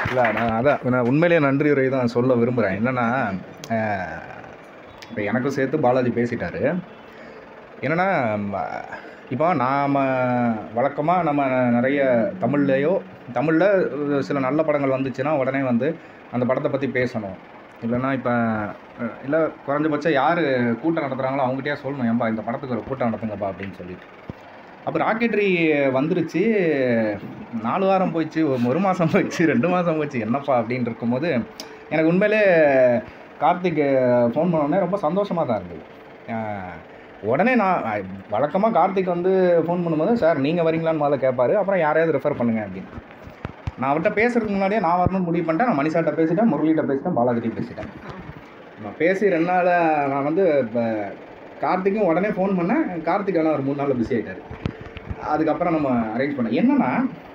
இல்லை நான் அதான் நான் உண்மையிலேயே நன்றி உரை தான் சொல்ல விரும்புகிறேன் என்னென்னா இப்போ எனக்கும் சேர்த்து பாலாஜி பேசிட்டாரு என்னென்னா இப்போ நாம் வழக்கமாக நம்ம நிறைய தமிழ்லையோ தமிழில் சில நல்ல படங்கள் வந்துச்சுன்னா உடனே வந்து அந்த படத்தை பற்றி பேசணும் இல்லைன்னா இப்போ இல்லை குறைஞ்சபட்சம் யார் கூட்டம் நடத்துகிறாங்களோ அவங்ககிட்டயே சொல்லணும் ஏன்பா இந்த படத்துக்கு ஒரு கூட்டம் நடத்துங்கப்பா அப்படின்னு சொல்லிட்டு அப்போ ராக்கெட்ரி வந்துருச்சு நாலு வாரம் போயிடுச்சு ஒரு- ஒரு மாதம் போயிடுச்சு ரெண்டு மாதம் போயிடுச்சு என்னப்பா அப்படின்னு இருக்கும்போது எனக்கு உண்மையிலே கார்த்திக் ஃபோன் உடனே ரொம்ப சந்தோஷமாக தான் இருந்தது அஹ் உடனே நான் வழக்கமாக கார்த்திக் வந்து ஃபோன் பண்ணும்போது சார் நீங்கள் வரீங்களான்னு முதல்ல கேட்பாரு அப்புறம் யாரையாவது ரெஃபர் பண்ணுங்க அப்படின்னு நான் அவர்கிட்ட பேசுறதுக்கு முன்னாடியே நான் வரணும்னு முடிவு பண்ணிட்டேன் நான் மணிஷாட்ட பேசிட்டேன் முரளிகிட்ட பேசிட்டேன் பாலாஜிட்டையும் பேசிட்டேன் நான் பேசி ரெண்டு நாள் நான் வந்து இப்போ கார்த்திக்கும் உடனே ஃபோன் பண்ணேன் கார்த்திக் ஆனால் ஒரு மூணு நாளில் பிஸி ஆகிட்டார் அதுக்கப்புறம் நம்ம அரேஞ்ச் பண்ணேன் என்னென்னா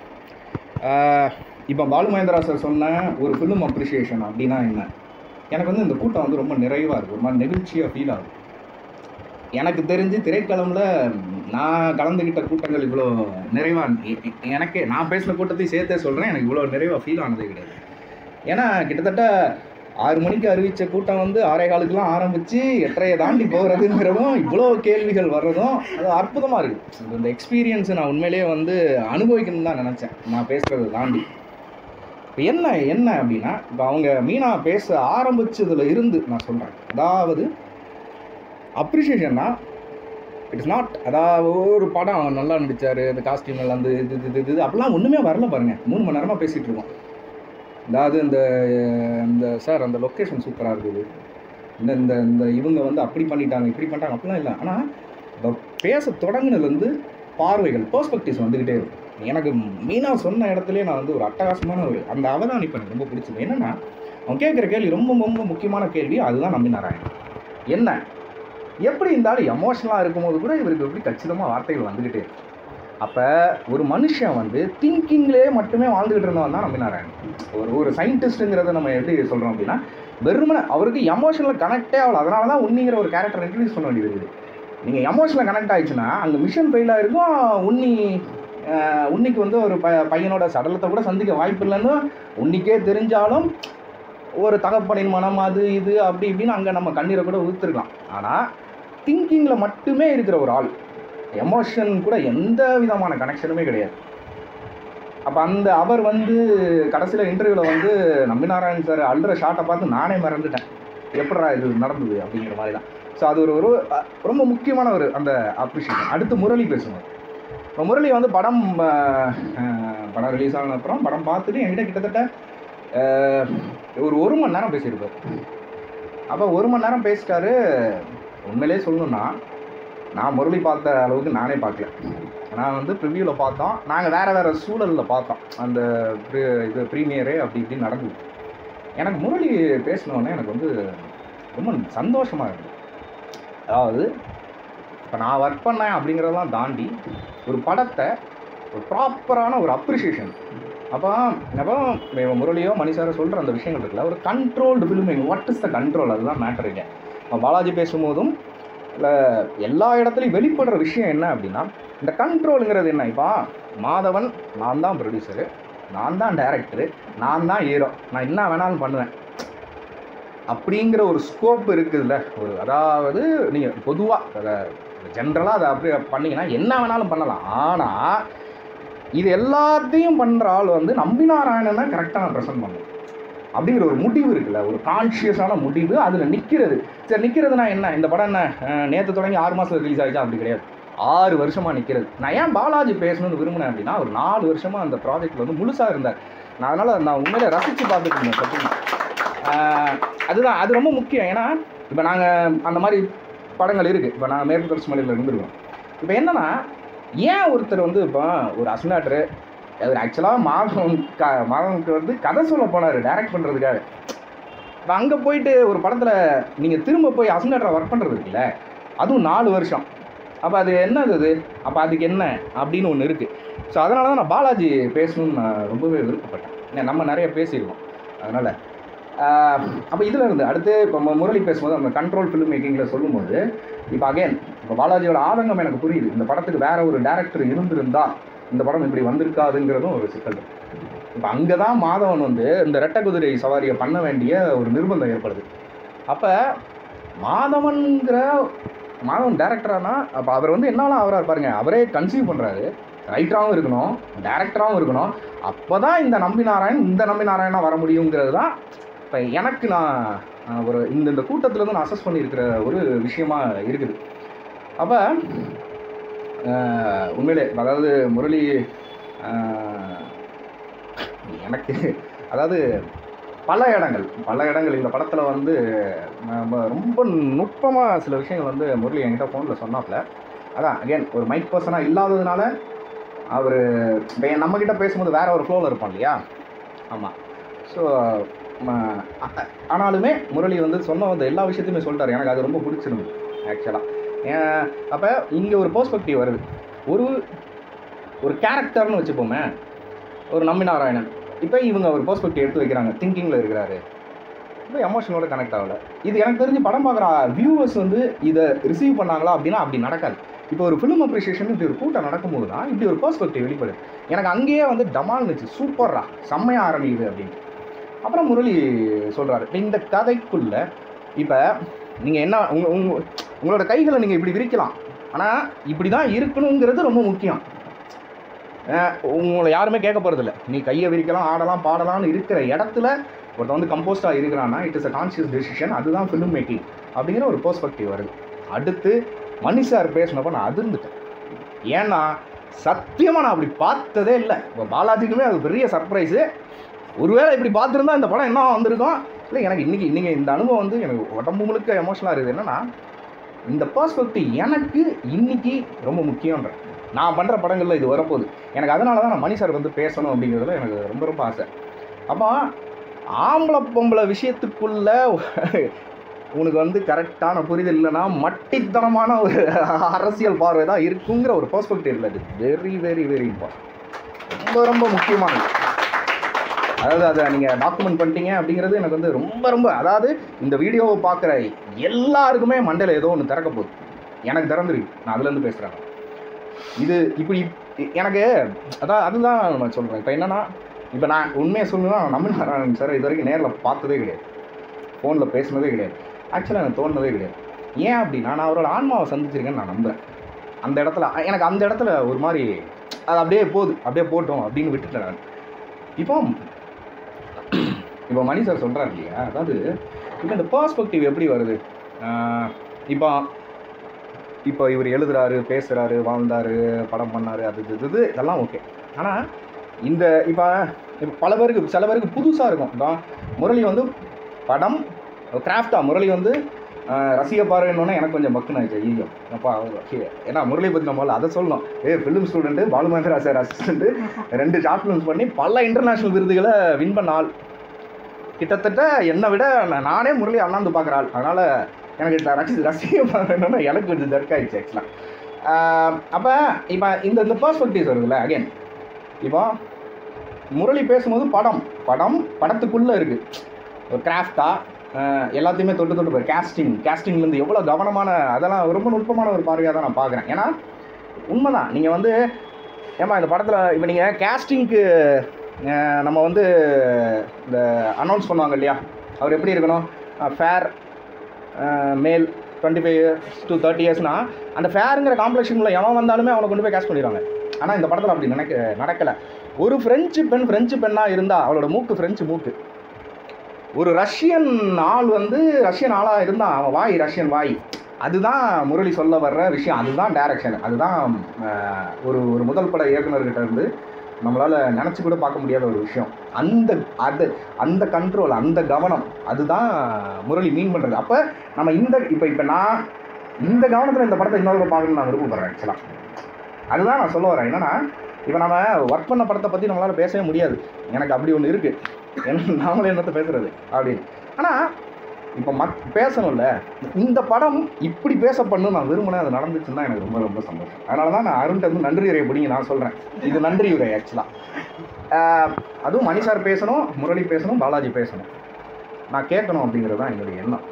இப்போ பாலு மகேந்திரா சார் சொன்ன ஒரு ஃபிலிம் அப்ரிஷியேஷன் அப்படின்னா என்ன எனக்கு வந்து இந்த கூட்டம் வந்து ரொம்ப நிறைவாக இருக்குது ஒரு மாதிரி நெகிழ்ச்சியாக ஃபீல் ஆகுது எனக்கு தெரிஞ்சு திரைக்களமில் நான் கலந்துக்கிட்ட கூட்டங்கள் இவ்வளோ நிறைவாக எனக்கே நான் பேசின கூட்டத்தையும் சேர்த்தே சொல்கிறேன் எனக்கு இவ்வளோ நிறைவாக ஃபீல் ஆனதே கிடையாது ஏன்னா கிட்டத்தட்ட ஆறு மணிக்கு அறிவித்த கூட்டம் வந்து ஆறே காலுக்கெல்லாம் ஆரம்பித்து எட்டரையை தாண்டி போகிறதுங்கிறதும் இவ்வளோ கேள்விகள் வர்றதும் அது அற்புதமாக இருக்குது இந்த எக்ஸ்பீரியன்ஸை நான் உண்மையிலேயே வந்து அனுபவிக்கணும்னு தான் நினச்சேன் நான் பேசுகிறத தாண்டி இப்போ என்ன என்ன அப்படின்னா இப்போ அவங்க மீனா பேச ஆரம்பிச்சதுல இருந்து நான் சொல்கிறேன் அதாவது அப்ரிஷியேஷன்னா இட்ஸ் நாட் அதாவது ஒரு படம் நல்லா நடிச்சார் இந்த காஸ்டியூம் எல்லாம் வந்து இது இது இது இது அப்படிலாம் ஒன்றுமே வரல பாருங்கள் மூணு மணி நேரமாக பேசிகிட்டு இருக்கோம் அதாவது இந்த இந்த சார் அந்த லொக்கேஷன் சூப்பராக இருக்குது இந்த இந்த இந்த இவங்க வந்து அப்படி பண்ணிட்டாங்க இப்படி பண்ணிட்டாங்க அப்படிலாம் இல்லை ஆனால் இப்போ பேச தொடங்குனதுலேருந்து பார்வைகள் பெர்ஸ்பெக்டிவ்ஸ் வந்துக்கிட்டே இருக்கும் எனக்கு மீனா சொன்ன இடத்துலயே நான் வந்து ஒரு அட்டகாசமான ஒரு அந்த அவதானிப்பு எனக்கு ரொம்ப பிடிச்சது என்னென்னா அவன் கேட்குற கேள்வி ரொம்ப ரொம்ப முக்கியமான கேள்வி அதுதான் நம்பி நாராயணன் என்ன எப்படி இந்த ஆள் எமோஷனலாக இருக்கும்போது கூட இவருக்கு எப்படி கச்சிதமாக வார்த்தைகள் வந்துக்கிட்டே இருக்கு அப்போ ஒரு மனுஷன் வந்து திங்கிங்லேயே மட்டுமே வாழ்ந்துக்கிட்டு இருந்தவன் தான் நம்பி நாராயணன் ஒரு ஒரு சயின்டிஸ்ட்டுங்கிறத நம்ம எப்படி சொல்கிறோம் அப்படின்னா வெறுமனே அவருக்கு எமோஷனில் கனெக்டே ஆகல அதனால தான் உன்னிங்கிற ஒரு கேரக்டர் இன்ட்ரடியூஸ் பண்ண வேண்டியது இருக்குது நீங்கள் எமோஷனில் கனெக்ட் ஆயிடுச்சுன்னா அந்த மிஷன் ஃபெயில் ஆயிருக்கும் உன்னி ஆஹ், உன்னிக்கு வந்து ஒரு ப பையனோட சடலத்தை கூட சந்திக்க வாய்ப்பு இல்லைன்னு உன்னிக்கே தெரிஞ்சாலும் ஒரு தகப்பனின் மனம் அது இது அப்படி இப்படின்னு அங்கே நம்ம கண்ணீரை கூட ஊற்றுருக்கலாம் ஆனால் திங்கிங்கில் மட்டுமே இருக்கிற ஒரு ஆள் எமோஷன் கூட எந்த விதமான கனெக்ஷனுமே கிடையாது அப்போ அந்த அவர் வந்து கடைசியில் இன்டர்வியூவில் வந்து நம்பிநாராயண் சார் அல்ற ஷாட்டை பார்த்து நானே மறந்துட்டேன் எப்படா இது நடந்தது அப்படிங்கிற மாதிரி தான் ஸோ அது ஒரு ஒரு அஹ், ரொம்ப முக்கியமான ஒரு அந்த அப்ரிஷியேஷன் அடுத்து முரளி பேசுவார் இப்போ முரளி வந்து படம் அஹ், அஹ், படம் ரிலீஸ் ஆன அப்புறம் படம் பார்த்துட்டு என்கிட்ட கிட்டத்தட்ட அஹ், ஒரு ஒரு மணி நேரம் பேசியிருப்பார் அப்போ ஒரு மணி நேரம் பேசிட்டாரு உண்மையிலே சொல்லணும்னா நான் முரளி பார்த்த அளவுக்கு நானே பார்க்கல நான் வந்து ப்ரிவியூவில் பார்த்தோம் நாங்கள் வேறு வேறு சூழலில் பார்த்தோம் அந்த pre- இது ப்ரீமியரே அப்படி இப்படி நடந்தது எனக்கு முரளி பேசினோடனே எனக்கு வந்து ரொம்ப சந்தோஷமாக இருந்தது அதாவது இப்போ நான் ஒர்க் பண்ணேன் அப்படிங்கிறதெல்லாம் தாண்டி ஒரு படத்தை ஒரு ப்ராப்பரான ஒரு அப்ரிஷியேஷன் அப்போ அப்போ இவன் முரளியோ மணிசாரோ சொல்கிற அந்த விஷயங்கள் இருக்குல்ல ஒரு controlled filming what is the control அதுதான் மேட்டர் இல்லை இப்போ பாலாஜி பேசும்போதும் இல்லை எல்லா இடத்துலையும் வெளிப்படுற விஷயம் என்ன அப்படின்னா இந்த கண்ட்ரோலுங்கிறது என்ன இப்போ மாதவன் நான் தான் ப்ரொடியூசரு நான் தான் டைரக்டரு நான் தான் ஹீரோ நான் என்ன வேணாலும் பண்ணுவேன் அப்படிங்கிற ஒரு ஸ்கோப் இருக்குதுல்ல ஒரு அதாவது நீங்கள் பொதுவாக அதை ஜென்ரலாக அதை அப்படி பண்ணீங்கன்னா என்ன வேணாலும் பண்ணலாம் ஆனால் இது எல்லாத்தையும் பண்ணுற ஆள் வந்து நம்பினாராயணனை கரெக்டாக நான் ப்ரெசென்ட் பண்ணணும் அப்படிங்கிற ஒரு முடிவு இருக்குல்ல ஒரு கான்ஷியஸான முடிவு அதில் நிற்கிறது சரி நிற்கிறதுனா என்ன இந்த படம் என்ன நேற்று தொடங்கி ஆறு மாதம் ரிலீஸ் ஆகிச்சா அப்படி கிடையாது ஆறு வருஷமாக நிற்கிறது நான் ஏன் பாலாஜி பேசணும்னு விரும்பினேன் அப்படின்னா ஒரு நாலு வருஷமாக அந்த ப்ராஜெக்ட் வந்து முழுசாக இருந்தார் நான் அதனால் நான் உண்மையிலே ரசித்து பார்த்துட்டு இருந்தேன் சத்தியமா. ஆஹ் அதுதான் அது ரொம்ப முக்கியம் ஏன்னா இப்போ நாங்கள் அந்த மாதிரி படங்கள் இருக்குது இப்போ நான் மேற்கு தொடர்ச்சி மலையில் இருந்துருக்கோம் இப்போ என்னன்னா ஏன் ஒருத்தர் வந்து இப்போ ஒரு அசனாட்ரு அவர் ஆக்சுவலாக மாதவன் க மாதவனுக்கு வந்து கதை சொல்ல போனார் டைரக்ட் பண்ணுறதுக்காக இப்போ அங்கே போயிட்டு ஒரு படத்தில் நீங்கள் திரும்ப போய் அசனாட்ரை ஒர்க் பண்ணுறது இருக்குல்ல அதுவும் நாலு வருஷம் அப்போ அது என்னது அது அப்போ அதுக்கு என்ன அப்படின்னு ஒன்று இருக்குது ஸோ அதனால தான் நான் பாலாஜி பேசணும்னு நான் ரொம்பவே விருப்பப்பட்டேன் ஏன்னா நம்ம நிறைய பேசியிருக்கோம் அதனால் அப்போ இதில் இருந்து அடுத்து இப்போ மு- முரளி பேசும்போது அந்த கண்ட்ரோல் ஃபிலிம் மேக்கிங்கில் சொல்லும்போது இப்போ அகைன் இப்போ பாலாஜியோட ஆதங்கம் எனக்கு புரியுது இந்த படத்துக்கு வேற ஒரு டேரக்டர் இருந்திருந்தா இந்த படம் இப்படி வந்திருக்காதுங்கிறதும் ஒரு சிக்கல் இருக்கு இப்போ அங்கே தான் மாதவன் வந்து இந்த ரெட்டை குதிரை சவாரியை பண்ண வேண்டிய ஒரு நிர்பந்தம் ஏற்படுது அப்போ மாதவன்கிற மாதவன் டேரக்டரானா அப்போ அவர் வந்து என்னாலும் அவராக பாருங்க அவரே கன்சீவ் பண்ணுறாரு ரைட்டராகவும் இருக்கணும் டேரக்டராகவும் இருக்கணும் அப்போ தான் இந்த நம்பி நாராயண் இந்த நம்பி நாராயணா வர முடியுங்கிறது தான் இப்போ எனக்கு நான் ஆஹ், ஒரு இந்த இந்த கூட்டத்துலேருந்து நான் அசஸ் பண்ணியிருக்கிற ஒரு விஷயமா இருக்குது அப்போ உண்மையிலே அதாவது முரளி ஆஹ், எனக்கு அதாவது பல இடங்கள் பல இடங்கள் இந்த படத்தில் வந்து நம்ம ரொம்ப நுட்பமாக சில விஷயங்கள் வந்து முரளி என்கிட்ட ஃபோனில் சொன்னாப்புல அதான் அகைன் ஒரு மைக் பர்சனாக இல்லாததுனால அவர் இப்போ நம்மக்கிட்ட பேசும்போது வேற ஒரு ஃப்ளோவில் இருப்பான் இல்லையா ஆமாம் ஸோ ஆனாலுமே முரளி வந்து சொன்ன வந்து எல்லா விஷயத்தையுமே சொல்லிட்டாரு எனக்கு அது ரொம்ப பிடிச்சிருந்தது ஆக்சுவலாக அப்போ இங்கே ஒரு பெர்ஸ்பெக்டிவ் வருது ஒரு ஒரு கேரக்டர்னு வச்சுப்போமே ஒரு நம்பி நாராயணன் இப்போ இவங்க ஒரு பெர்ஸ்பெக்டிவ் எடுத்து வைக்கிறாங்க திங்கிங்கில் இருக்கிறாரு இப்போ எமோஷனோட கனெக்ட் ஆகல இது எனக்கு தெரிஞ்சு படம் பார்க்குற வியூவர்ஸ் வந்து இதை ரிசீவ் பண்ணாங்களா அப்படின்னா அப்படி நடக்காது இப்போ ஒரு ஃபிலிம் அப்ரிஷியேஷன் இப்படி ஒரு கூட்டம் நடக்கும்போது தான் இப்படி ஒரு பெர்ஸ்பெக்டிவ் வெளிப்படுது எனக்கு அங்கேயே வந்து டமால் இருந்துச்சு சூப்பர்ரா செம்மையாக ஆரம்பிக்குது அப்படின்னு அப்புறம் முரளி சொல்கிறாரு இப்போ இந்த கதைக்குள்ள இப்போ நீங்கள் என்ன உங்க உங்க உங்களோட கைகளை நீங்கள் இப்படி விரிக்கலாம் ஆனால் இப்படி தான் இருக்கணுங்கிறது ரொம்ப முக்கியம் அஹ் உங்களை யாருமே கேட்க போகிறதில்ல நீ கையை விரிக்கலாம் ஆடலாம் பாடலாம்னு இருக்கிற இடத்துல ஒருத்தன் வந்து கம்போஸ்டாக இருக்கிறான்னா it is a conscious decision அதுதான் ஃபிலிம் மேக்கிங் அப்படிங்கிற ஒரு பெர்ஸ்பெக்டிவ் வருது அடுத்து மணி சார் பேசினப்ப நான் அதிர்ந்துட்டேன் ஏன்னா சத்தியமாக நான் அப்படி பார்த்ததே இல்லை இப்போ பாலாஜிக்குமே அது பெரிய சர்ப்ரைஸு ஒருவேளை இப்படி பார்த்துருந்தா இந்த படம் என்ன வந்திருக்கும் இல்லை எனக்கு இன்றைக்கி இன்றைக்கி இந்த அனுபவம் வந்து எனக்கு உடம்பு முழுக்க எமோஷனலாக இருக்குது என்னென்னா இந்த பெர்ஸ்பெக்டிவ் எனக்கு இன்னைக்கு ரொம்ப முக்கியன்ற நான் பண்ணுற படங்களில் இது வரப்போகுது எனக்கு அதனால தான் நான் மணி சார் வந்து பேசணும் அப்படிங்கிறதுல எனக்கு ரொம்ப ரொம்ப ஆசை அப்போ ஆம்பளை பொம்பளை விஷயத்துக்குள்ள உனக்கு வந்து கரெக்டான புரிதல் இல்லைன்னா மட்டித்தனமான ஒரு அரசியல் பார்வை தான் இருக்குங்கிற ஒரு பெர்ஸ்பெக்டிவ் இல்லை இது வெரி வெரி வெரி இம்பார்ட்டன்ட் ரொம்ப ரொம்ப முக்கியமானது அதாவது அதை நீங்கள் டாக்குமெண்ட் பண்ணிட்டீங்க அப்படிங்கிறது எனக்கு வந்து ரொம்ப ரொம்ப அதாவது இந்த வீடியோவை பார்க்குற எல்லாருக்குமே மண்டையில் ஏதோ ஒன்று திறக்க போகுது எனக்கு திறந்துருக்கு நான் அதுலேருந்து பேசுகிறேன் இது இப்படி எனக்கு அதான் அதுதான் நான் சொல்கிறேன் இப்போ என்னன்னா இப்போ நான் உண்மையை சொல்லணும்னா நம்ம நாராயணன் சார் இது வரைக்கும் நேரில் பார்த்ததே கிடையாது ஃபோனில் பேசுனதே கிடையாது ஆக்சுவலாக எனக்கு தோணுனதே கிடையாது ஏன் அப்படின்னா நான் அவரோட ஆன்மாவை சந்திச்சிருக்கேன்னு நான் நம்புகிறேன் அந்த இடத்துல எனக்கு அந்த இடத்துல ஒரு மாதிரி அது அப்படியே போகுது அப்படியே போட்டோம் அப்படின்னு விட்டுட்டேன் நான் இப்போ இப்போ மணி சார் சொல்கிறார் இல்லையா அதாவது இப்போ இந்த பெர்ஸ்பெக்டிவ் எப்படி வருது ஆஹ் இப்போ இப்போ இவர் எழுதுறாரு பேசுகிறாரு வாழ்ந்தாரு படம் பண்ணாரு அது இது இது இதெல்லாம் ஓகே ஆனால் இந்த இப்போ இப்போ பல பேருக்கு சில பேருக்கு புதுசாக இருக்கும் இப்போ முரளி வந்து படம் கிராஃப்டாக முரளி வந்து ஆஹ், ரசிக பார்வைன்னொன்னே எனக்கு கொஞ்சம் பக்குன்னு ஆயிடுச்சு ஐயோ அப்பா okay. ஏன்னா முரளி பற்றி நம்மளால் அதை சொல்லணும் a film student Balu Mahendra sir assistant ரெண்டு ஷார்ட் ஃபிலிம்ஸ் பண்ணி பல இன்டர்நேஷ்னல் விருதுகளை வின் பண்ண ஆள் கிட்டத்தட்ட என்னை விட நான் நானே முரளி அண்ணாந்து பார்க்குற ஆள் அதனால் எனக்கு இந்த ரசி ரசிக பார்க்கணுன்னா எனக்கு கொஞ்சம் தர்க்காயிடுச்சு ஆக்சுவலாக அப்போ இப்போ இந்த இந்த பர்ஸ்பெக்டிவ்ஸ் வருதுல்ல அகைன் இப்போ முரளி பேசும்போது படம் படம் படத்துக்குள்ளே இருக்குது ஒரு கிராஃப்டாக எல்லாத்தையுமே தொட்டு தொட்டு போய் கேஸ்டிங் கேஸ்டிங்லேருந்து எவ்வளோ கவனமான அதெல்லாம் ரொம்ப நுட்பமான ஒரு பார்வையாக தான் நான் பார்க்குறேன் ஏன்னா உண்மைதான் நீங்கள் வந்து ஏமா இந்த படத்தில் இப்போ நீங்கள் கேஸ்டிங்க்கு நம்ம வந்து இந்த அனௌன்ஸ் பண்ணுவாங்க இல்லையா அவர் எப்படி இருக்கணும் fair male twenty five years to thirty இயர்ஸ்னா அந்த ஃபேருங்கிற காம்ப்ளெக்ஷனில் எவன் வந்தாலுமே அவனை கொண்டு போய் கேஸ்ட் பண்ணிடுவாங்க ஆனால் இந்த படத்தில் அப்படி நினைக்க நடக்கலை ஒரு ஃப்ரெஞ்சு பெண் ஃப்ரெஞ்சு பெண்ணாக இருந்தால் அவளோட மூக்கு ஃப்ரெஞ்சு மூக்கு ஒரு ரஷ்யன் ஆள் வந்து ரஷ்யன் ஆளாக இருந்தால் அவன் வாய் ரஷ்யன் வாய் அதுதான் முரளி சொல்ல வர்ற விஷயம் அதுதான் டைரக்ஷன் அதுதான் ஆஹ், ஒரு ஒரு முதல் பட இயக்குனர்கிட்ட இருந்து நம்மளால் நினச்சி கூட பார்க்க முடியாத ஒரு விஷயம் அந்த அது அந்த கண்ட்ரோல் அந்த கவனம் அதுதான் முரளி மீன் பண்ணுறது அப்போ நம்ம இந்த இப்போ இப்போ நான் இந்த கவனத்தில் இந்த படத்தை இன்னொரு பார்க்கணும்னு நான் விருப்பப்படுறேன் ஆக்சுவலாக அதுதான் நான் சொல்ல வரேன் என்னன்னா இப்போ நம்ம ஒர்க் பண்ண படத்தை பற்றி நம்மளால் பேசவே முடியாது எனக்கு அப்படி ஒன்று இருக்குது என்ன நாமளே என்னத்தை பேசுறது அப்படின்னு ஆனால் இப்போ மத் பேசணும்ல இந்த படம் இப்படி பேசப்படணும் நான் விரும்பினேன் அது நடந்துச்சுன்னு தான் எனக்கு ரொம்ப ரொம்ப சந்தோஷம் அதனால தான் நான் அருண்கிட்ட வந்து நன்றி உரை பிடிங்க நான் சொல்கிறேன் இது நன்றி உரை ஆக்சுவலாக அதுவும் மணி சார் பேசணும் முரளி பேசணும் பாலாஜி பேசணும் நான் கேட்கணும் அப்படிங்கிறது தான் என்னுடைய எண்ணம்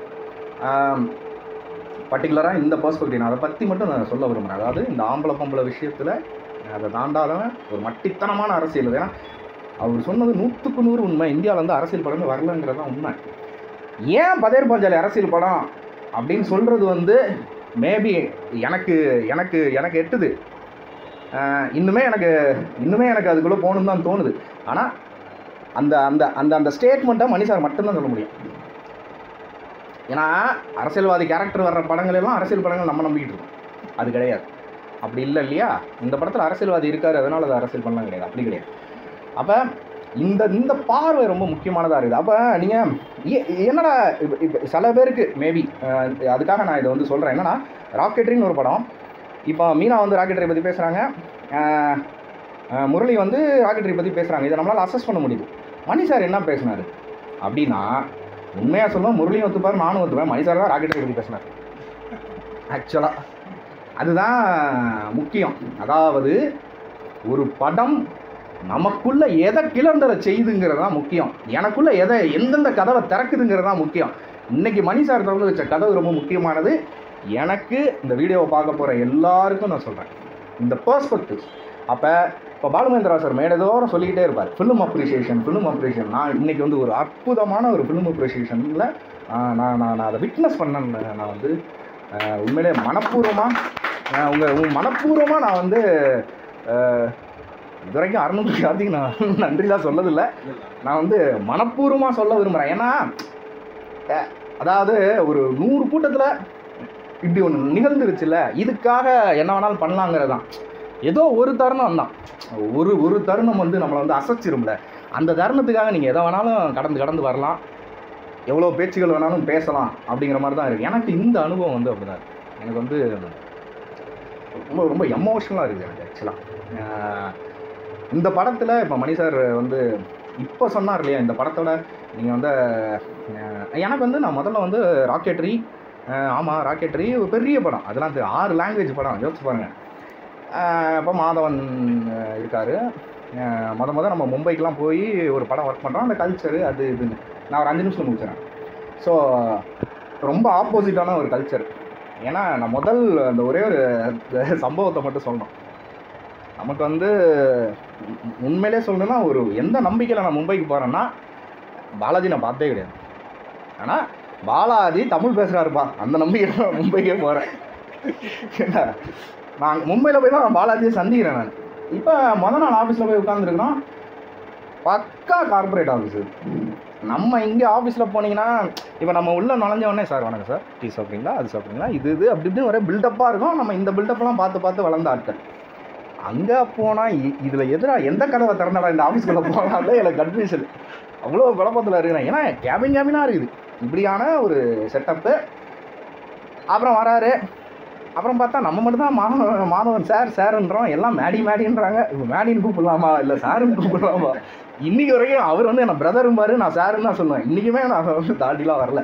பர்டிகுலராக இந்த பர்ஸ்பெக்டிவ் நான் அதை பற்றி மட்டும் நான் சொல்ல விரும்புகிறேன் அதாவது இந்த ஆம்பளை பொம்பளை விஷயத்தில் அதை தாண்டாதவன் ஒரு மட்டித்தனமான அரசியல் ஏன்னா அவர் சொன்னது நூற்றுக்கு நூறு உண்மை இந்தியாவில் வந்து அரசியல் படமே வரலங்கிறது தான் உண்மை ஏன் பதேர் பாஞ்சாலி அரசியல் படம் அப்படின்னு சொல்கிறது வந்து மேபி எனக்கு எனக்கு எனக்கு எட்டுது ஆஹ் இன்னுமே எனக்கு இன்னுமே எனக்கு அதுக்குள்ளே போகணும்னு தான் தோணுது ஆனால் அந்த அந்த அந்த அந்த ஸ்டேட்மெண்ட்டை மணி சார் மட்டும்தான் சொல்ல முடியும் ஏன்னா அரசியல்வாதி கேரக்டர் வர்ற படங்கள் எல்லாம் அரசியல் படங்கள் நம்ம நம்பிக்கிட்டு இருக்கோம் அது கிடையாது அப்படி இல்லை இல்லையா இந்த படத்தில் அரசியல்வாதி இருக்காரு அதனால அது அரசியல் பண்ணலாம் கிடையாது அப்படி கிடையாது அப்போ இந்த இந்த பார்வை ரொம்ப முக்கியமானதாக இருக்குது அப்போ நீங்கள் என்னடா இப்போ இப்போ சில பேருக்கு மேபி அதுக்காக நான் இதை வந்து சொல்கிறேன் என்னன்னா ராக்கெட்ரின்னு ஒரு படம் இப்போ மீனா வந்து ராக்கெட்ரி பற்றி பேசுகிறாங்க முரளி வந்து ராக்கெட்ரி பற்றி பேசுகிறாங்க இதை நம்மளால் அசஸ் பண்ண முடியுது மணி சார் என்ன பேசினார் அப்படின்னா உண்மையாக சொல்லுவோம் முரளியும் ஒத்துப்பார் நானும் ஒத்துப்பேன் மணி சார் தான் ராக்கெட்ரி பற்றி பேசினார் ஆக்சுவலாக அதுதான் முக்கியம் அதாவது ஒரு படம் நமக்குள்ள எதை கிளர்ந்ததை செய்யுதுங்கிறது தான் முக்கியம் எனக்குள்ள எதை எந்தெந்த கதவை திறக்குதுங்கிறது தான் முக்கியம் இன்னைக்கு மணி சார் திறந்து வச்ச கதவு ரொம்ப முக்கியமானது எனக்கு இந்த வீடியோவை பார்க்க போகிற எல்லாருக்கும் நான் சொல்கிறேன் இந்த பர்ஸ்பெக்டிவ் அப்போ இப்போ பாலுமேந்திரா சார் மேடதோறும் சொல்லிக்கிட்டே இருப்பார் ஃபிலிம் அப்ரிசியேஷன் ஃபிலிம் அப்ரிசியேஷன் நான் இன்னைக்கு வந்து ஒரு அற்புதமான ஒரு ஃபிலிம் அப்ரிசியேஷனில் நான் நான் நான் அதை விட்னஸ் பண்ணேன்னு நான் வந்து ஆஹ், உண்மையிலே மனப்பூர்வமாக உங்கள் உங்கள் மனப்பூர்வமாக நான் வந்து ஆஹ், இது வரைக்கும் அறுநூறு கார்த்திக் நான் நன்றிலாம் சொல்லதில்லை நான் வந்து மனப்பூர்வமாக சொல்ல விரும்புகிறேன் ஏன்னா அஹ், அதாவது ஒரு நூறு கூட்டத்தில் இப்படி ஒன்று நிகழ்ந்துருச்சுல்ல இதுக்காக என்ன வேணாலும் பண்ணலாங்கிறது தான் ஏதோ ஒரு தருணம் தான் ஒரு ஒரு தருணம் வந்து நம்மளை வந்து அசைச்சிரும்ல அந்த தருணத்துக்காக நீங்கள் எதை வேணாலும் கடந்து கடந்து வரலாம் எவ்வளோ பேச்சுகள் வேணாலும் பேசலாம் அப்படிங்கிற மாதிரி தான் இருக்குது எனக்கு இந்த அனுபவம் வந்து அப்படி தான் எனக்கு வந்து ரொம்ப ரொம்ப எமோஷ்னலாக இருக்குது எனக்கு ஆக்சுவலாக இந்த படத்தில் இப்போ மணி சார் வந்து இப்போ சொன்னார் இல்லையா இந்த படத்தோட நீங்கள் வந்து அஹ், எனக்கு வந்து நான் முதல்ல வந்து ராக்கெட்ரி ஆமாம் ராக்கெட்ரி ஒரு பெரிய படம் அதெல்லாம் தெ- ஆறு லாங்குவேஜ் படம் யோசிச்சு பாருங்கள் இப்போ மாதவன் அஹ், இருக்காரு அஹ், முத முத நம்ம மும்பைக்கெலாம் போய் ஒரு படம் ஒர்க் பண்ணுறோம் அந்த கல்ச்சரு அது இதுன்னு நான் ஒரு அஞ்சு நிமிஷம் முடிச்சிடறேன் ஸோ ரொம்ப ஆப்போசிட்டான ஒரு கல்ச்சர் ஏன்னா நான் முதல் அந்த ஒரே ஒரு சம்பவத்தை மட்டும் சொல்லணும் நமக்கு வந்து உ- உண்மையிலே சொல்லணும்னா ஒரு எந்த நம்பிக்கையில் நான் மும்பைக்கு போகிறேன்னா பாலாஜி நான் பார்த்தே கிடையாது ஆனால் பாலாஜி தமிழ் பேசுகிறாருப்பா அந்த நம்பிக்கையில் நான் மும்பைக்கே போகிறேன் என்ன நான் மும்பையில் போய் தான் நான் பாலாஜியை சந்திக்கிறேன் நான் இப்போ மொதல் நாள் ஆஃபீஸில் போய் உட்காந்துருக்குறோம் பக்கா கார்ப்பரேட் ஆஃபீஸு நம்ம இங்கே ஆஃபீஸில் போனீங்கன்னா இப்போ நம்ம உள்ள நுழைஞ்ச உடனே சார் வணக்கம் சார் டீ சாப்பிட்றீங்களா அது சாப்பிட்றீங்களா இது இது அப்படி இப்படின்னு ஒரே பில்டப்பாக இருக்கும் நம்ம இந்த பில்டப்லாம் பார்த்து பார்த்து வளர்ந்த ஆட்கள் அங்கே போனால் இதில் எதிராக எந்த கதவை திறந்தாடா இந்த ஆஃபீஸ்க்குள்ளே போகலாம்ல எனக்கு கன்ஃபியூஷன் அவ்வளோ குழப்பத்தில் இருக்கிறேன் ஏன்னா கேபின் கேபினாக இருக்குது இப்படியான ஒரு செட்டப்பு அப்புறம் வராரு அப்புறம் பார்த்தா நம்ம மட்டும் தான் மாதவன் மாதவன் சார் சார்ன்றோம் எல்லாம் மேடி மேடின்றாங்க இப்போ மேடின்னு கூப்பிடலாமா இல்லை சாருன்னு கூப்பிடலாமா இன்னைக்கு வரைக்கும் அவர் வந்து என்ன பிரதரும்பாரு நான் சாருன்னு தான் சொல்லுவேன் இன்றைக்குமே நான் வந்து தாண்டிலாம் வரல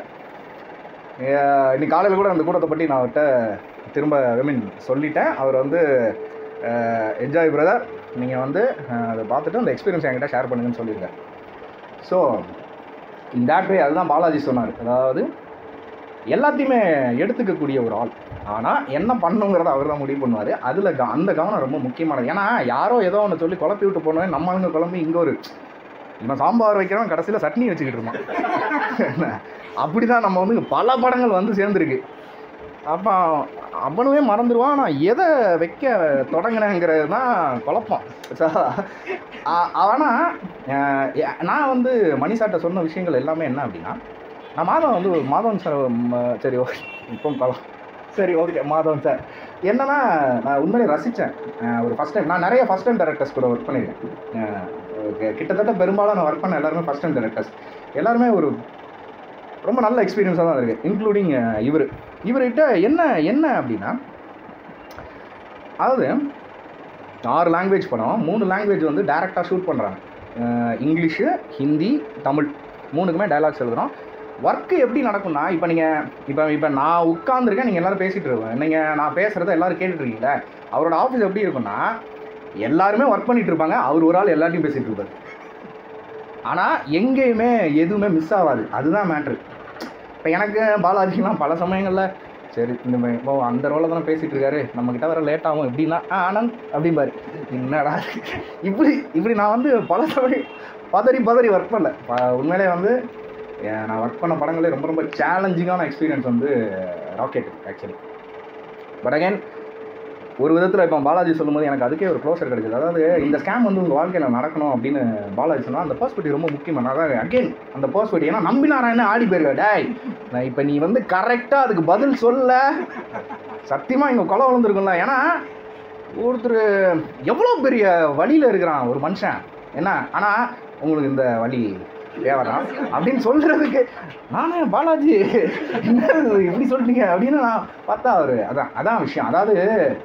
அஹ் இன்னைக்கு காலையில் கூட அந்த கூட்டத்தை பற்றி நான் அவர்கிட்ட திரும்ப ஐ மீன் சொல்லிட்டேன் அவர் வந்து என்ஜாய் பிரதர் நீங்கள் வந்து அஹ், அதை பார்த்துட்டு அந்த எக்ஸ்பீரியன்ஸ் என்கிட்ட ஷேர் பண்ணுங்கன்னு சொல்லியிருக்காரு ஸோ இந்த வே அதுதான் பாலாஜி சொன்னார் அதாவது எல்லாத்தையுமே எடுத்துக்கக்கூடிய ஒரு ஆள் ஆனால் என்ன பண்ணுங்கிறத அவர் தான் முடிவு பண்ணுவார் அதில் க அந்த கவனம் ரொம்ப முக்கியமானது ஏன்னா யாரோ ஏதோ ஒன்று சொல்லி குழப்பி விட்டு போனவன் நம்ம அங்கே குழம்பு இங்கே ஒரு இவன் சாம்பார் வைக்கிறவன் கடைசியில் சட்னி வச்சுக்கிட்டு இருப்பான் அப்படி தான் நம்ம வந்து பல படங்கள் வந்து சேர்ந்துருக்கு அப்போ அவனுமே மறந்துடுவான் நான் எதை வைக்க தொடங்கினேங்கிறது தான் குழப்பம் ஆனால் நான் வந்து மணிசாட்ட சொன்ன விஷயங்கள் எல்லாமே என்ன அப்படின்னா நான் மாதவன் வந்து மாதவன் சார் ம- சரி ஓகே இப்போ பழம் சரி ஓகே மாதவன் சார் என்னன்னா நான் உண்மையிலே ரசித்தேன் ஒரு ஃபஸ்ட் டைம் நான் நிறைய ஃபஸ்ட் டைம் டேரக்டர்ஸ் கூட ஒர்க் பண்ணியிருக்கேன் அஹ் okay, கிட்டத்தட்ட பெரும்பாலும் நான் ஒர்க் பண்ண எல்லாருமே ஃபஸ்ட் டைம் டேரக்டர்ஸ் எல்லாருமே ஒரு ரொம்ப நல்ல எக்ஸ்பீரியன்ஸாக தான் இருக்குது இன்க்ளூடிங் இவர் இவர்கிட்ட என்ன என்ன அப்படின்னா அதாவது ஆறு லாங்குவேஜ் படம் மூணு லாங்குவேஜ் வந்து டேரெக்டாக ஷூட் பண்ணுறாங்க இங்கிலீஷு ஹிந்தி தமிழ் மூணுக்குமே டயலாக்ஸ் எழுதுகிறோம் ஒர்க்கு எப்படி நடக்கும்னா இப்போ நீங்கள் இப்போ இப்போ நான் உட்காந்துருக்கேன் நீங்கள் எல்லோரும் பேசிகிட்டு இருக்கோம் நீங்கள் நான் பேசுகிறத எல்லோரும் கேட்டுட்டு இருக்கீங்களே அவரோட ஆஃபீஸ் எப்படி இருக்கும்னா எல்லாருமே ஒர்க் பண்ணிட்டு இருப்பாங்க அவர் ஒரு ஆள் எல்லாத்தையும் பேசிகிட்டு இருப்பார் ஆனால் எங்கேயுமே எதுவுமே மிஸ் ஆகாது அதுதான் மேட்ரு இப்போ எனக்கு பாலாஜிலாம் பல சமயங்களில் சரி இந்த மா- இப்போ அந்த ரோலை தானே பேசிகிட்டு இருக்காரு நம்மக்கிட்ட வர லேட் ஆகும் எப்படின்னா ஆ ஆனந்த் அப்படிம்பாரு என்னடா இப்படி இப்படி நான் வந்து பல தடவை பதறி பதறி ஒர்க் பண்ணல ப- உண்மையிலே வந்து அஹ், நான் ஒர்க் பண்ண படங்களே ரொம்ப ரொம்ப சேலஞ்சிங்கான எக்ஸ்பீரியன்ஸ் வந்து ராக்கெட் ஆக்சுவலி பட் அகைன் ஒரு விதத்தில் இப்போ பாலாஜி சொல்லும்போது எனக்கு அதுக்கே ஒரு க்ளோசர் கிடைக்குது அதாவது இந்த ஸ்கேம் வந்து உங்கள் வாழ்க்கையில் நடக்கணும் அப்படின்னு பாலாஜி சொன்னால் அந்த பர்ஸ்பெக்டிவ் ரொம்ப முக்கியமான அதாவது அகைன் அந்த பர்ஸ்பெக்டிவ் ஏன்னா நம்பினாராயண ஆடி போயிருக்க டேய் நான் இப்போ நீ வந்து கரெக்டாக அதுக்கு பதில் சொல்ல சத்தியமாக இங்கே கொலை விழுந்திருக்கும்ல ஏன்னா ஒருத்தர் எவ்வளோ பெரிய வழியில் இருக்கிறான் ஒரு மனுஷன் என்ன ஆனால் உங்களுக்கு இந்த வழி தேவைதான் அப்படின்னு சொல்கிறதுக்கு நானே பாலாஜி என்ன இது இப்படி சொல்லிட்டீங்க அப்படின்னு நான் பார்த்தா அவர் அதான் அதான் விஷயம் அதாவது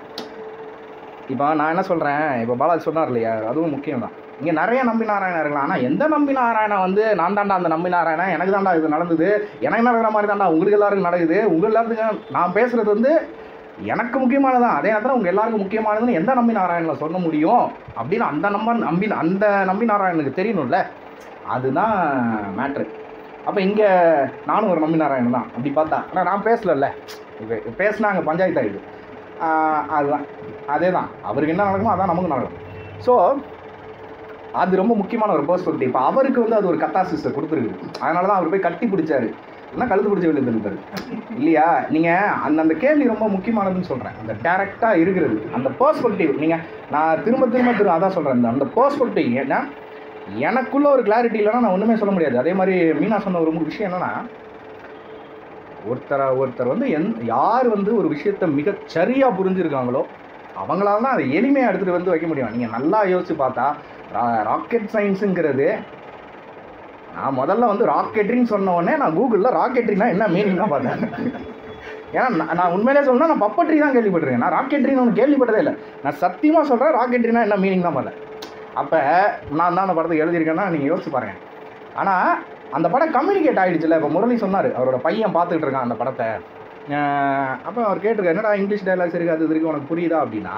இப்போ நான் என்ன சொல்கிறேன் இப்போ பாலாஜி சொன்னார் இல்லையா அதுவும் முக்கியம் தான் இங்கே நிறைய நம்பி நாராயணன் இருக்கலாம் ஆனால் எந்த நம்பி நாராயணன் வந்து நான் தாண்டா அந்த நம்பி நாராயணன் எனக்கு தாண்டா இது நடந்தது எனக்கு நடக்கிற மாதிரி தாண்டா உங்களுக்கு எல்லாருக்கும் நடக்குது உங்கள் எல்லாத்துக்கும் நான் பேசுகிறது வந்து எனக்கு முக்கியமானதான் அதே நேரத்தில் உங்கள் எல்லாருக்கும் முக்கியமானதுன்னு எந்த நம்பி நாராயணனில் சொல்ல முடியும் அப்படின்னு அந்த நம்பர் நம்பி அந்த நம்பி நாராயணனுக்கு தெரியணும்ல அதுதான் மேட்ரு அப்போ இங்கே நானும் ஒரு நம்பி நாராயணன் தான் அப்படி பார்த்தா ஆனால் நான் பேசலல்ல இப்போ பேசினா அங்கே பஞ்சாயத்து ஆகிடுது அதுதான் அதே தான் அவருக்கு என்ன நடக்குமோ அதான் நமக்கு நடக்கும் ஸோ அது ரொம்ப முக்கியமான ஒரு பர்ஸ்பெக்டிவ் இப்போ அவருக்கு வந்து அது ஒரு கத்தாசிஸை கொடுத்துருக்கு அதனால தான் அவர் போய் கட்டி பிடிச்சாரு என்ன கழுத்து பிடிச்ச வெளியே இருப்பாரு இல்லையா நீங்கள் அந்த அந்த கேள்வி ரொம்ப முக்கியமானதுன்னு சொல்கிறேன் அந்த டேரெக்டாக இருக்கிறது அந்த பர்ஸ்பெக்டிவ் நீங்கள் நான் திரும்ப திரும்ப திரும்ப அதான் சொல்கிறேன் அந்த அந்த பர்ஸ்பெக்டிவ் ஏன்னா எனக்குள்ள ஒரு கிளாரிட்டி இல்லைன்னா நான் ஒன்றுமே சொல்ல முடியாது அதே மாதிரி மீனா சொன்ன ஒரு விஷயம் என்னன்னா ஒருத்தரை ஒருத்தர் வந்து எந் யார் வந்து ஒரு விஷயத்தை மிக சரியாக புரிஞ்சிருக்காங்களோ அவங்களால தான் அதை எளிமையாக எடுத்துகிட்டு வந்து வைக்க முடியும் நீங்கள் நல்லா யோசிச்சு பார்த்தா ராக்கெட் சயின்ஸுங்கிறது நான் முதல்ல வந்து ராக்கெட்ரின்னு சொன்ன உடனே நான் கூகுளில் ராக்கெட்ரினா என்ன மீனிங் தான் பார்த்தேன் ஏன்னா நான் நான் உண்மையிலே சொல்லணும்னா நான் பப்பட்ரி தான் கேள்விப்பட்டிருக்கேன் நான் ராக்கெட்ரின்னு ஒன்று கேள்விப்பட்டதே இல்லை நான் சத்தியமாக சொல்கிறேன் ராக்கெட்ரினா என்ன மீனிங் தான் பார்த்தேன் அப்போ நான் தான் அந்த படத்துக்கு எழுதியிருக்கேன்னா நீங்கள் யோசிச்சு பாருங்கள் ஆனால் அந்த படம் கம்யூனிகேட் ஆகிடுச்சுல இப்போ முரளி சொன்னார் அவரோட பையன் பார்த்துக்கிட்டு இருக்கான் அந்த படத்தை அப்போ அவர் கேட்டிருக்காரு என்னடா இங்கிலீஷ் டைலாக்ஸ் இருக்குது அது இருக்கு உனக்கு புரியுதா அப்படின்னா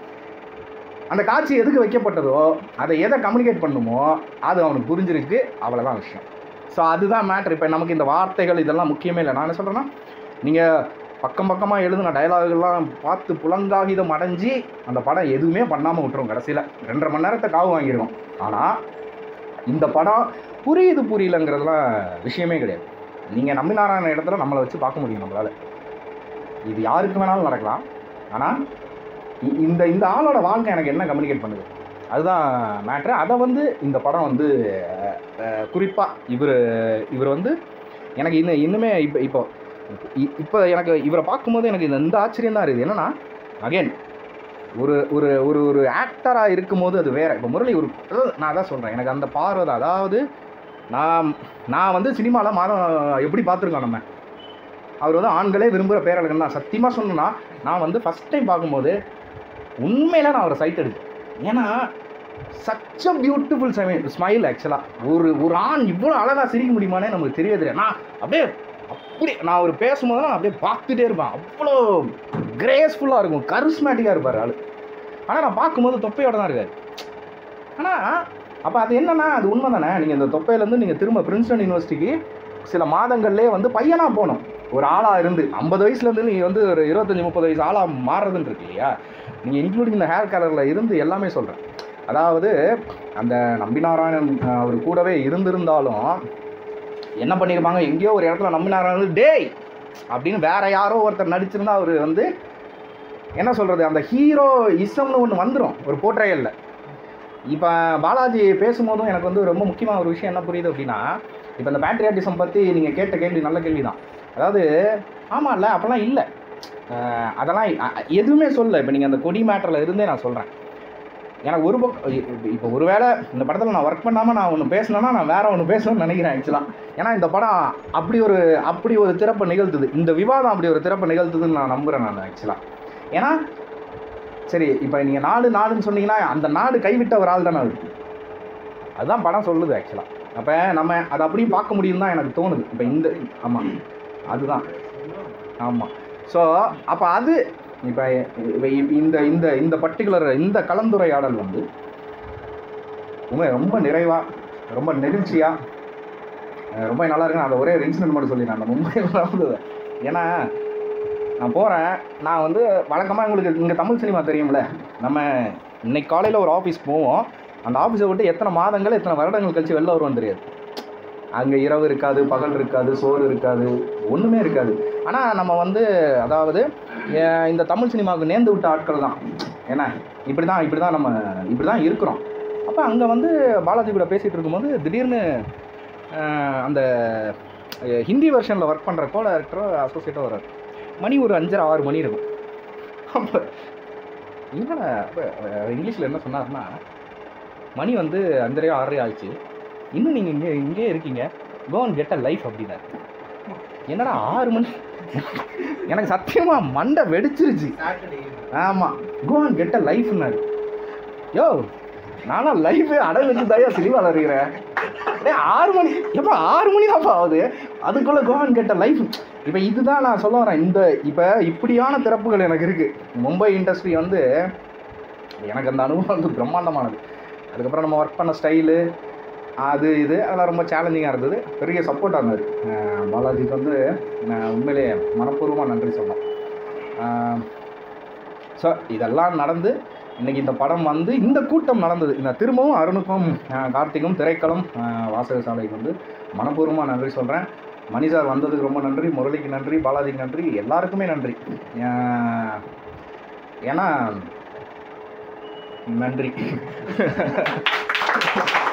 அந்த காட்சி எதுக்கு வைக்கப்பட்டதோ அதை எதை கம்யூனிகேட் பண்ணுமோ அது அவனுக்கு புரிஞ்சிருக்கு அவ்வளோதான் விஷயம் ஸோ அதுதான் மேட்ரு இப்போ நமக்கு இந்த வார்த்தைகள் இதெல்லாம் முக்கியமே இல்லை நான் என்ன சொல்கிறேன்னா நீங்கள் பக்கம் பக்கமாக எழுதின டயலாகுகள்லாம் பார்த்து புலங்காகிதம் அடைஞ்சு அந்த படம் எதுவுமே பண்ணாமல் விட்டுரும் கடைசியில் ரெண்டரை மணி நேரத்தை காவு வாங்கிடும் ஆனால் இந்த படம் புரியுது புரியலங்கிறதுலாம் விஷயமே கிடையாது நீங்கள் நம்பினாரான இடத்துல நம்மளை வச்சு பார்க்க முடியும் நம்மளால் இது யாருக்கு வேணாலும் நடக்கலாம் ஆனால் இ- இந்த இந்த ஆளோட வாழ்க்கை எனக்கு என்ன கம்யூனிகேட் பண்ணுது அதுதான் மேட்ரு அதை வந்து இந்த படம் வந்து குறிப்பாக இவர் இவர் வந்து எனக்கு இன்னும் இன்னுமே இப்போ இப்போ இ- இப்போ எனக்கு இவரை பார்க்கும்போது எனக்கு இந்த இந்த ஆச்சரியம் தான் இருக்குது என்னன்னா அகைன் ஒரு ஒரு ஒரு ஒரு ஆக்டராக இருக்கும்போது அது வேற இப்போ முரளி ஒரு அதாவது நான் அதான் சொல்கிறேன் எனக்கு அந்த பார்வை தான் அதாவது நான் நான் வந்து சினிமாவில் மாதம் எப்படி பார்த்துருக்கோம் நம்ம அவர் வந்து ஆண்களே விரும்புகிற பேரழகன் தான் சத்தியமாக சொல்லணும்னா நான் வந்து ஃபஸ்ட் டைம் பார்க்கும்போது உண்மையில நான் அவரை சைட் எடுத்தேன் ஏன்னா சச் அ பியூட்டிஃபுல் ஸ்மைல் ஆக்சுவலாக ஒரு ஒரு ஆண் இவ்வளோ அழகாக சிரிக்க முடியுமானே நமக்கு தெரியவே தெரியாது நான் அப்படியே அப்படி நான் அவர் பேசும்போது நான் அப்படியே பார்த்துட்டே இருப்பேன் அவ்வளோ கிரேஸ்ஃபுல்லாக இருக்கும் கரிஸ்மேட்டிக்காக இருப்பார் ஆள் ஆனால் நான் பார்க்கும்போது தொப்பையோட தான் இருக்காரு ஆனால் அப்போ அது என்னன்னா அது உண்மை தானே நீங்கள் இந்த தொப்பையிலேருந்து நீங்கள் திரும்ப பிரின்ஸ்டன் யூனிவர்சிட்டிக்கு சில மாதங்கள்லேயே வந்து பையனாக போகணும் ஒரு ஆளாக இருந்து ஐம்பது வயசுலேருந்து நீங்கள் வந்து ஒரு இருபத்தஞ்சி முப்பது வயசு ஆளாக மாறுறதுன்னு இருக்கு இல்லையா நீங்கள் இன்க்ளூடிங் இந்த ஹேர் கலரில் இருந்து எல்லாமே சொல்கிறேன் அதாவது அந்த நம்பினாராயணன் அஹ், அவர் கூடவே இருந்திருந்தாலும் என்ன பண்ணியிருப்பாங்க எங்கேயோ ஒரு இடத்துல நம்பினாராயணன் டேய் அப்படின்னு வேற யாரோ ஒருத்தர் நடிச்சிருந்தா அவர் வந்து என்ன சொல்கிறது அந்த ஹீரோ இசம்னு ஒன்று வந்துடும் ஒரு போர்ட்ரையலில் இப்போ பாலாஜி பேசும்போதும் எனக்கு வந்து ரொம்ப முக்கியமான ஒரு விஷயம் என்ன புரியுது அப்படின்னா இப்போ இந்த பேட்ரியாட்டிசம் பற்றி நீங்கள் கேட்ட கேள்வி நல்ல கேள்வி தான் அதாவது ஆமாம் இல்லை அப்போல்லாம் இல்லை அஹ் அதெல்லாம் அ- அ- எதுவுமே சொல்லல இப்போ நீங்கள் அந்த கொடி மேட்டரில் இருந்தே நான் சொல்கிறேன் எனக்கு ஒரு பக்கம் இப்போ ஒருவேளை இந்த படத்தில் நான் ஒர்க் பண்ணாமல் நான் ஒன்று பேசணும்னா நான் வேற ஒன்று பேசணும்னு நினைக்கிறேன் ஆக்சுவலாக ஏன்னா இந்த படம் அப்படி ஒரு அப்படி ஒரு திறப்பை நிகழ்த்துது இந்த விவாதம் அப்படி ஒரு திறப்பை நிகழ்த்துதுன்னு நான் நம்புகிறேன் நான் ஆக்சுவலாக ஏன்னா சரி இப்போ நீங்கள் நாடு நாடுன்னு சொன்னீங்கன்னா அந்த நாடு கைவிட்ட ஒரு ஆள் தானே அது அதுதான் படம் சொல்லுது ஆக்சுவலாக அப்போ நம்ம அதை அப்படியே பார்க்க முடியும் தான் எனக்கு தோணுது இப்போ இந்த ஆமாம் அதுதான் ஆமாம் ஸோ அப்போ அது இப்போ இந்த இந்த இந்த பர்டிகுலர் இந்த கலந்துரையாடல் வந்து உண்மை ரொம்ப நிறைவாக ரொம்ப நெகிழ்ச்சியாக ரொம்ப நல்லா இருக்கு நான் அந்த ஒரே ஒரு இன்சிடென்ட் மட்டும் சொல்லிடுறேன் அந்த மும்பையில் நடந்தது ஏன்னா நான் போகிறேன் நான் வந்து வழக்கமாக உங்களுக்கு இங்கே தமிழ் சினிமா தெரியும்ல நம்ம இன்னைக்கு காலையில் ஒரு ஆஃபீஸ் போவோம் அந்த ஆஃபீஸை விட்டு எத்தனை மாதங்கள் எத்தனை வருடங்கள் கழிச்சு வெளில வருவோம் தெரியாது அங்கே இரவு இருக்காது பகல் இருக்காது சோறு இருக்காது ஒன்றுமே இருக்காது ஆனால் நம்ம வந்து அதாவது அஹ் இந்த தமிழ் சினிமாவுக்கு நேர்ந்து விட்ட ஆட்கள் தான் ஏன்னா இப்படி தான் இப்படி தான் நம்ம இப்படி தான் இருக்கிறோம் அப்போ அங்கே வந்து பாலாஜி கூட பேசிகிட்டு இருக்கும்போது திடீர்னு அஹ் அந்த அஹ் ஹிந்தி வெர்ஷனில் ஒர்க் பண்ணுற கோ டேரக்டரோ அசோசியேட்டோ வர்றார் மணி ஒரு அஞ்சரை ஆறு மணி இருக்கும் அப்போ என்னடா அப்போ இங்கிலீஷில் என்ன சொன்னார்னா மணி வந்து அஞ்சரை ஆறரை ஆயிடுச்சு இன்னும் நீங்கள் இங்கே இங்கேயே இருக்கீங்க go and get a life அப்படின்னாரு என்னடா ஆறு மணி எனக்கு சத்தியமாக மண்டை வெடிச்சிருச்சு ஆமாம் கோ அண்ட் கெட் அ லைஃப்னாரு யோ நானும் லைஃபு அடை வச்சு தயா சினிமாவில் இருக்கிறேன் டேய் ஆறு மணி எப்போ ஆறு மணி தான்ப்பா ஆகுது அதுக்குள்ளே கோவன் கேட்ட லைஃப் இப்போ இதுதான் நான் சொல்ல வரேன் இந்த இப்போ இப்படியான திறப்புகள் எனக்கு இருக்குது மும்பை இண்டஸ்ட்ரி வந்து எனக்கு அந்த அனுபவம் வந்து பிரம்மாண்டமானது அதுக்கப்புறம் நம்ம ஒர்க் பண்ண ஸ்டைலு அது இது அதெல்லாம் ரொம்ப சேலஞ்சிங்காக இருந்தது பெரிய சப்போர்ட்டாக இருந்தது அஹ் பாலாஜிக்கு வந்து நான் உண்மையிலேயே மனப்பூர்வமாக நன்றி சொன்னோம் ஸோ இதெல்லாம் நடந்து இன்னைக்கு இந்த படம் வந்து இந்த கூட்டம் நடந்தது இந்த திரும்பவும் அருணுக்கும் அஹ், கார்த்திக்கும் திரைக்களம் அஹ், வாசகசாலைக்கு வந்து மனப்பூர்வமாக நன்றி சொல்கிறேன் மணி சார் வந்ததுக்கு ரொம்ப நன்றி முரளிக்கு நன்றி பாலாஜிக்கு நன்றி எல்லாருக்குமே நன்றி அஹ், ஏன்னா நன்றி